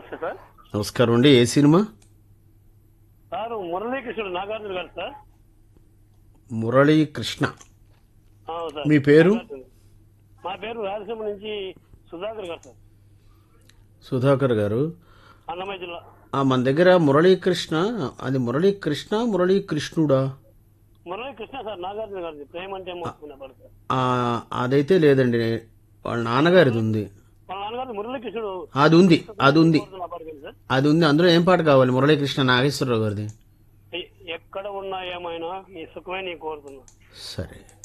నమస్తే సార్ నమస్కారం అండి ఏ cinema sir Muralikrishnudu Nagarjuna garu sir Murali Krishna అవును సార్ మీ పేరు? నాగార్జున. మా పేరు రాయలసీమ నుంచి సుధాకర్ గారు సార్ సుధాకర్ గారు అన్నమయ్య జిల్లా ఆ, మన దగ్గర మురళీకృష్ణ అది మురళీకృష్ణ మురళీకృష్ణుడా మురళీకృష్ణ సార్ నాగార్జున గారిది ప్రేమ అంటే మోసుకునే పాట సార్ ఆ, అదైతే లేదండి వాళ్ళ నాన్నగారిది ఉంది వాళ్ళ నాన్నగారు మురళీకృష్ణుడు అది ఉంది అది ఉంది కోరుతున్న పాట కదా సార్ అది ఉంది అందులో ఏం పాట కావాలి మురళీకృష్ణ నాగేశ్వరరావు గారిది ఎ- ఎక్కడ ఉన్నా ఏమైనా నీ సుఖమే నీ కోరుతున్నా సరే